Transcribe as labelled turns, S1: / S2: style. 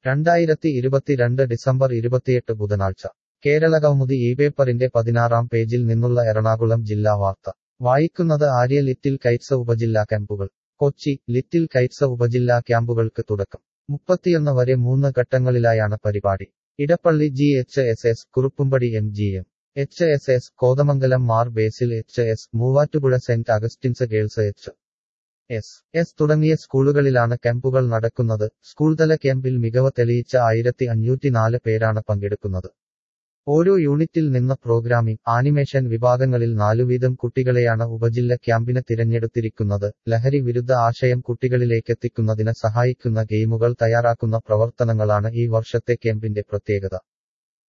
S1: രണ്ടായിരത്തി ഇരുപത്തിരണ്ട് ഡിസംബർ ഇരുപത്തിയെട്ട് ബുധനാഴ്ച കേരളകൗമുദി ഈ പേപ്പറിന്റെ പതിനാറാം പേജിൽ നിന്നുള്ള എറണാകുളം ജില്ലാ വാർത്ത വായിക്കുന്നത് ആര്യ ലിറ്റിൽ കൈറ്റ്സ് ഉപജില്ലാ ക്യാമ്പുകൾ കൊച്ചി ലിറ്റിൽ കൈറ്റ്സ് ഉപജില്ലാ ക്യാമ്പുകൾക്ക് തുടക്കം മുപ്പത്തിയൊന്ന് വരെ മൂന്ന് ഘട്ടങ്ങളിലായാണ് പരിപാടി Edappally G H S S Kuruppampady M G M H S S Kothamangalam Mar Basil H S Muvattupuzha Saint Augustine's girls H S S തുടങ്ങിയ സ്കൂളുകളിലാണ് ക്യാമ്പുകൾ നടക്കുന്നത് സ്കൂൾതല ക്യാമ്പിൽ മികവ് തെളിയിച്ച ആയിരത്തി അഞ്ഞൂറ്റിനാല് പേരാണ് പങ്കെടുക്കുന്നത് ഓരോ യൂണിറ്റിൽ നിന്ന് പ്രോഗ്രാമിംഗ് ആനിമേഷൻ വിഭാഗങ്ങളിൽ നാലുവീതം കുട്ടികളെയാണ് ഉപജില്ല ക്യാമ്പിന് തിരഞ്ഞെടുത്തിരിക്കുന്നത് ലഹരി വിരുദ്ധ ആശയം കുട്ടികളിലേക്കെത്തിക്കുന്നതിന് സഹായിക്കുന്ന ഗെയിമുകൾ തയ്യാറാക്കുന്ന പ്രവർത്തനങ്ങളാണ് ഈ വർഷത്തെ ക്യാമ്പിന്റെ പ്രത്യേകത